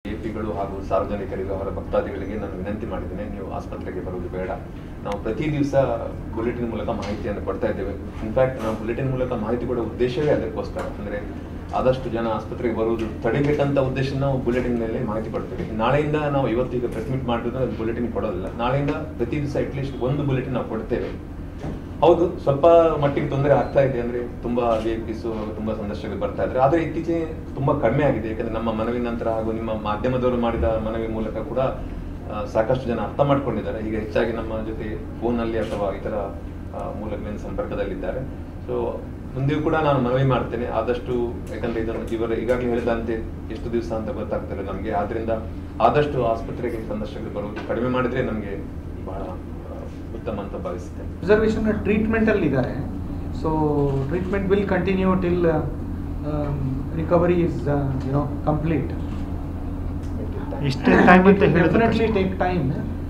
ಪಿಗಳು ಹಾಗೂ ಸಾರ್ವಜನಿಕರಿಗೂ ಅವರ ಭಕ್ತಾದಿಗಳಿಗೆ ನಾನು ವಿನಂತಿ ಮಾಡಿದ್ದೇನೆ ನೀವು ಆಸ್ಪತ್ರೆಗೆ ಬರುವುದು ಬೇಡ ನಾವು ಪ್ರತಿ ದಿವಸ ಬುಲೆಟಿನ್ ಮೂಲಕ ಮಾಹಿತಿಯನ್ನು ಕೊಡ್ತಾ ಇದ್ದೇವೆ ಇನ್ಫ್ಯಾಕ್ಟ್ ನಾವು ಬುಲೆಟಿನ್ ಮೂಲಕ ಮಾಹಿತಿ ಕೊಡೋ ಉದ್ದೇಶವೇ ಅದಕ್ಕೋಸ್ಕರ ಅಂದ್ರೆ ಆದಷ್ಟು ಜನ ಆಸ್ಪತ್ರೆಗೆ ಬರುವುದು ತಡಿಬೇಕಂತ ಉದ್ದೇಶ ನಾವು ಬುಲೆಟಿನ್ ಮೇಲೆ ಮಾಹಿತಿ ಕೊಡ್ತೇವೆ ನಾಳೆಯಿಂದ ನಾವು ಇವತ್ತೀಗ ಪ್ರೆಸ್ ಮೀಟ್ ಮಾಡಿದ್ರೆ ಬುಲೆಟಿನ್ ಕೊಡೋದಿಲ್ಲ ನಾಳೆಯಿಂದ ಪ್ರತಿ ದಿವಸ ಅಟ್ಲೀಸ್ಟ್ ಒಂದು ಬುಲೆಟಿನ್ ನಾವು ಕೊಡ್ತೇವೆ ಹೌದು ಸ್ವಲ್ಪ ಮಟ್ಟಿಗೆ ತೊಂದರೆ ಆಗ್ತಾ ಇದೆ ಅಂದ್ರೆ ತುಂಬಾ ವಿ ಐ ಪಿಸ್ ತುಂಬಾ ಸಂದರ್ಶಕರು ಬರ್ತಾ ಇದ್ದಾರೆ ಆದ್ರೆ ಇತ್ತೀಚೆಗೆ ತುಂಬಾ ಕಡಿಮೆ ಆಗಿದೆ ಯಾಕಂದ್ರೆ ನಮ್ಮ ಮನವಿ ನಂತರ ಹಾಗೂ ನಿಮ್ಮ ಮಾಧ್ಯಮದವರು ಮಾಡಿದ ಮನವಿ ಮೂಲಕ ಕೂಡ ಆ, ಸಾಕಷ್ಟು ಜನ ಅರ್ಥ ಮಾಡ್ಕೊಂಡಿದ್ದಾರೆ ಈಗ ಹೆಚ್ಚಾಗಿ ನಮ್ಮ ಜೊತೆ ಫೋನ್ ಅಲ್ಲಿ ಅಥವಾ ಇತರ ಆ, ಮೂಲಗಳಿಂದ ಸಂಪರ್ಕದಲ್ಲಿದ್ದಾರೆ ಸೊ ಮುಂದೆಯೂ ಕೂಡ ನಾನು ಮನವಿ ಮಾಡ್ತೇನೆ ಆದಷ್ಟು ಯಾಕಂದ್ರೆ ಇದನ್ನು ಇವರು ಈಗಾಗಲೇ ಹೇಳಿದಂತೆ ಎಷ್ಟು ದಿವಸ ಅಂತ ಗೊತ್ತಾಗ್ತದೆ ನಮಗೆ ಆದ್ರಿಂದ ಆದಷ್ಟು ಆಸ್ಪತ್ರೆಗೆ ಸಂದರ್ಶಕರು ಬರುವುದು ಕಡಿಮೆ ಮಾಡಿದ್ರೆ ನಮಗೆ ಬಹಳ ಆ, ಉತ್ತಮ ಅಂತ ಭಾವಿಸ್ತೇನೆ ಅಬ್ಸರ್ವೇಷನ್ ಟ್ರೀಟ್ಮೆಂಟ್ ಅಲ್ಲಿ ಇದ್ದಾರೆ so treatment will continue till recovery is you know complete ಇಷ್ಟೇ ಟೈಮ್ ಅಂತ ಹೇಳಿದ್ರೆ definitely take time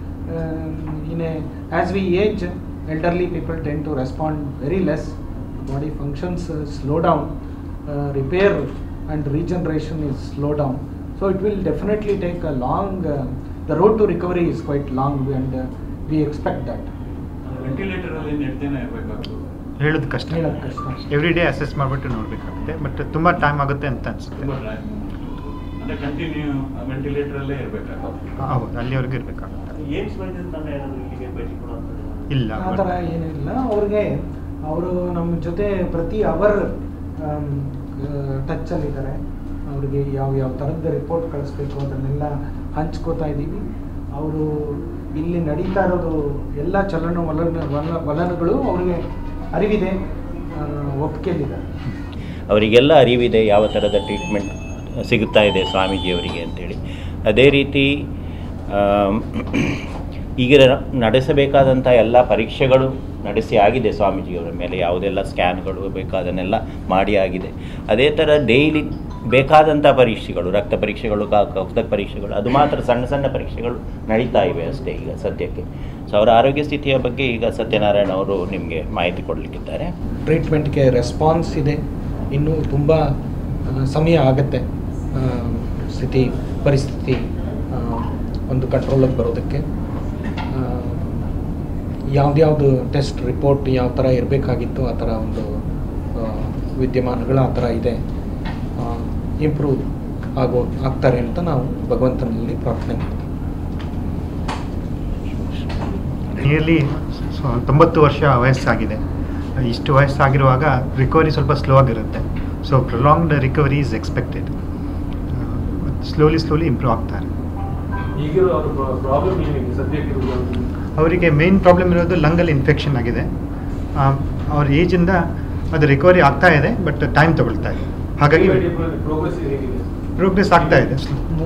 in as we age elderly people tend to respond very less body functions slow down repair and regeneration is slow down so it will definitely take a long the road to recovery is quite long and we expect that ventilator ಅಲ್ಲಿ ಎಷ್ಟು ದಿನ ಇರಬೇಕಾಗ್ತದೆ ಹೇಳೋದು ಕಷ್ಟ ಹೇಳೋದು ಕಷ್ಟ. Every day assess ಮಾಡಿಬಿಟ್ಟು ನೋಡಬೇಕಾಗುತ್ತೆ but ತುಂಬ time ಆಗುತ್ತೆ ಅಂತ ಅನಿಸುತ್ತೆ ತುಂಬಾ time. ಅಂದ್ರೆ ಕಂಟಿನ್ಯೂ ವೆಂಟಿಲೇಟರ್ ಅಲ್ಲೇ ಇರಬೇಕಾಗ್ತದೆ ಹೌದು ಅಲ್ಲಿವರೆಗೂ ಇರಬೇಕಾಗುತ್ತೆ ಏಮ್ಸ್ ವೈದ್ಯರು ತಂಡ ಏನಾದ್ರು ಇಲ್ಲಿಗೆ ಭೇಟಿ ಕೊಡುವಂಥದ್ದು ಇಲ್ಲ ಆ ಥರ ಏನಿಲ್ಲ ಅವ್ರಿಗೆ ಅವರು ನಮ್ಮ ಜೊತೆ ಪ್ರತಿ ಅವರ್ ಟಚ್ಚಲ್ಲಿದ್ದಾರೆ ಅವ್ರಿಗೆ ಯಾವ ಯಾವ ಥರದ ರಿಪೋರ್ಟ್ ಕಳಿಸ್ಬೇಕು ಅದನ್ನೆಲ್ಲ ಹಂಚ್ಕೋತಾ ಇದ್ದೀವಿ ಅವರು ಇಲ್ಲಿ ನಡೀತಾ ಇರೋದು ಎಲ್ಲ ಚಲನ ವಲನ ವಲ ವಲನಗಳು ಅವ್ರಿಗೆ ಅರಿವಿದೆ ಆ, ಒಪ್ಪಿಗೆಯಲ್ಲಿದ್ದಾರೆ ಅವರಿಗೆಲ್ಲ ಅರಿವಿದೆ ಯಾವ ಥರದ ಟ್ರೀಟ್ಮೆಂಟ್ ಸಿಗುತ್ತಾ ಇದೆ ಸ್ವಾಮೀಜಿಯವರಿಗೆ ಅಂತೇಳಿ ಅದೇ ರೀತಿ ಆಮ್, ಈಗ ನಡೆಸಬೇಕಾದಂಥ ಎಲ್ಲ ಪರೀಕ್ಷೆಗಳು ನಡೆಸಿ ಆಗಿದೆ ಸ್ವಾಮೀಜಿಯವರ ಮೇಲೆ ಯಾವುದೆಲ್ಲ ಸ್ಕ್ಯಾನ್ಗಳು ಬೇಕಾದನ್ನೆಲ್ಲ ಮಾಡಿ ಆಗಿದೆ ಅದೇ ಥರ ಡೈಲಿ ಬೇಕಾದಂಥ ಪರೀಕ್ಷೆಗಳು ರಕ್ತ ಪರೀಕ್ಷೆಗಳು ಕ- ಕಫದ ಪರೀಕ್ಷೆಗಳು ಅದು ಮಾತ್ರ ಸಣ್ಣ ಸಣ್ಣ ಪರೀಕ್ಷೆಗಳು ನಡೀತಾ ಇವೆ ಅಷ್ಟೇ ಈಗ ಸದ್ಯಕ್ಕೆ ಸೊ ಅವರ ಆರೋಗ್ಯ ಸ್ಥಿತಿಯ ಬಗ್ಗೆ ಈಗ ಸತ್ಯನಾರಾಯಣ ಅವರು ನಿಮಗೆ ಮಾಹಿತಿ ಕೊಡಲಿಕ್ಕಿದ್ದಾರೆ ಟ್ರೀಟ್ಮೆಂಟ್ಗೆ ರೆಸ್ಪಾನ್ಸ್ ಇದೆ ಇನ್ನೂ ತುಂಬ ಆ, ಸಮಯ ಆಗುತ್ತೆ ಆ, ಸ್ಥಿತಿ ಪರಿಸ್ಥಿತಿ ಆ, ಒಂದು ಕಂಟ್ರೋಲಿಗೆ ಬರೋದಕ್ಕೆ ಯಾವ್ದ್ಯಾವ್ದು ಟೆಸ್ಟ್ ರಿಪೋರ್ಟ್ ಯಾವ ಥರ ಇರಬೇಕಾಗಿತ್ತು ಆ ಥರ ಒಂದು ಆ, ವಿದ್ಯಮಾನಗಳು ಆ ಥರ ಇದೆ ಇಂಪ್ರೂವ್ ಆಗೋ ಆಗ್ತಾರೆ ಅಂತ ನಾವು ಭಗವಂತನಲ್ಲಿ ಪ್ರಾರ್ಥನೆ ಮಾಡ್ತೀವಿ ನಿಯರ್ಲಿ ತೊಂಬತ್ತು ವರ್ಷ ವಯಸ್ಸಾಗಿದೆ ಇಷ್ಟು ವಯಸ್ಸಾಗಿರುವಾಗ ರಿಕವರಿ ಸ್ವಲ್ಪ ಸ್ಲೋ ಆಗಿರುತ್ತೆ so prolonged recovery is expected slowly slowly improve ಆಗ್ತಾರೆ ಈಗಿರೋ ಪ್ರಾಬ್ಲಮ್ ಏನಿದೆ ಸದ್ಯಕ್ಕಿರೋದು ಅವರಿಗೆ ಮೇನ್ ಪ್ರಾಬ್ಲಮ್ ಇರೋದು ಲಂಗಲ್ಲಿ ಇನ್ಫೆಕ್ಷನ್ ಆಗಿದೆ ಆ, ಅವ್ರ ಏಜಿಂದ ಅದು ರಿಕವರಿ ಆಗ್ತಾ ಇದೆ ಬಟ್ ಟೈಮ್ ತಗೊಳ್ತಾ ಇದೆ ಹಾಗಾಗಿ ಪ್ರೋಗ್ರೆಸ್ ಹೇಗಿದೆ ಪ್ರೋಗ್ರೆಸ್ ಆಗ್ತಾ ಇದೆ